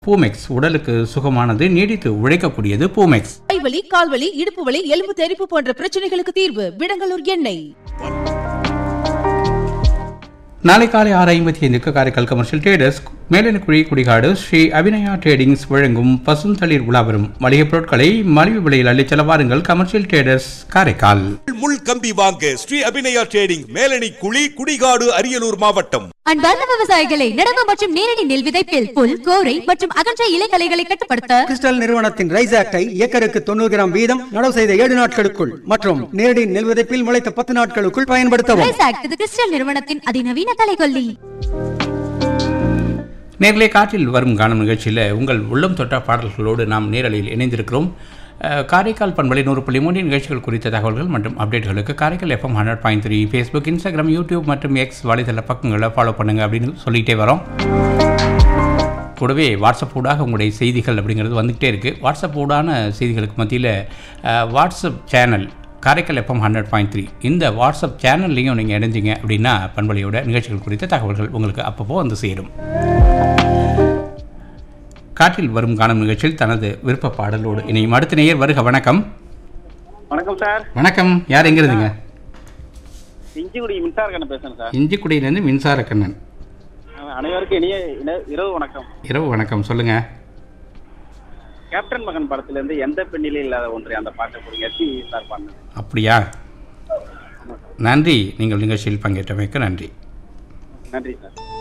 பூமெக்ஸ் உடலுக்கு சுகமானது நீடித்து உழைக்கக்கூடியது பூமெக்ஸ் கைவலி கால்வலி இடுப்பு வலி எலும்பு தெறிப்பு போன்ற பிரச்சனைகளுக்கு தீர்வு விடங்கலூர் எண்ணெய் நாளை காலை ஆறு ஐம்பத்தி ஐந்துக்கு Karaikal commercial traders Melanakuzhi Kudikadu Sri Abhinaya tradings வழங்கும் பசுந்தளிர் உலாவரும் மளிகைப் பொருட்களை மலிவு விலையில் அள்ளிச் செல்ல வாருங்கள் கமர்ஷியல் ட்ரேடர்ஸ் காரைக்கால் முள் கம்பி வாங்க ஸ்ரீ அபிநயா ட்ரேடிங் மேலணி குழி குடிகாடு அரியலூர் மாவட்டம் அன்பார்ந்த விவசாயிகளை நடவு மற்றும் நேரடி நெல் விதைப்பில் புல் கோரை மற்றும் அகன்ற இலைகளைகளை கட்டுப்படுத்த கிறிஸ்டல் நிறுவனத்தின் ரைஸ் ஆக்டை ஏக்கருக்கு தொண்ணூறு கிராம் வீதம் நடவு செய்த ஏழு நாட்களுக்குள் மற்றும் நேரடி நெல் விதைப்பில் முளைத்த பத்து நாட்களுக்குள் பயன்படுத்தவும் ரைஸ் ஆக்ட் இது கிறிஸ்டல் நிறுவனத்தின் அதிநவீன கலைகொல்லி நேர்களே காற்றில் வரும் காணும் நிகழ்ச்சியில் உங்கள் உள்ளம் தொட்ட பாடல்களோடு நாம் நேரலையில் இணைந்திருக்கிறோம் அஹ், காரைக்கால் பண்பலை நூறு புள்ளி மூன்று நிகழ்ச்சிகள் குறித்த தகவல்கள் மற்றும் அப்டேட்களுக்கு Karaikal FM hundred point three Facebook Instagram YouTube மற்றும் எக்ஸ் வலைதள பக்கங்களை ஃபாலோ பண்ணுங்க அப்படின்னு சொல்லிகிட்டே வரோம் கூடவே வாட்ஸ்அப் ஊடாக உங்களுடைய செய்திகள் அப்படிங்கிறது வந்துக்கிட்டே இருக்குது வாட்ஸ்அப் ஊடான செய்திகளுக்கு மத்தியில் அஹ், WhatsApp channel Karaikal FM hundred point three இந்த வாட்ஸ்அப் சேனல்லையும் நீங்கள் இணைஞ்சிங்க அப்படின்னா பண்பலையோட நிகழ்ச்சிகள் குறித்த தகவல்கள் உங்களுக்கு அப்பப்போ வந்து சேரும் காற்றில் வரும் காணும் நிகழ்ச்சியில் தனது விருப்ப பாடலோடு இணையும் அடுத்த நேயர் வருக வணக்கம் வணக்கம் சார் வணக்கம் யார் எங்க இருந்துங்க இஞ்சிக்குடி மின்சார கண்ணன் பேசுறேன் சார் இஞ்சிக்குடியிலேருந்து மின்சார கண்ணன் அஹ் அனைவருக்கும் இனிய இன- இரவு வணக்கம் இரவு வணக்கம் சொல்லுங்க கேப்டன் மகன் படத்துல இருந்து எந்த பெண்ணிலே இல்லாத ஒன்று அந்த பாட்டை கொடுங்க எஸ்பி சார் பாடினது அப்படியா நன்றி நீங்கள் நிகழ்ச்சியில் பங்கேற்றமைக்கு நன்றி நன்றி சார்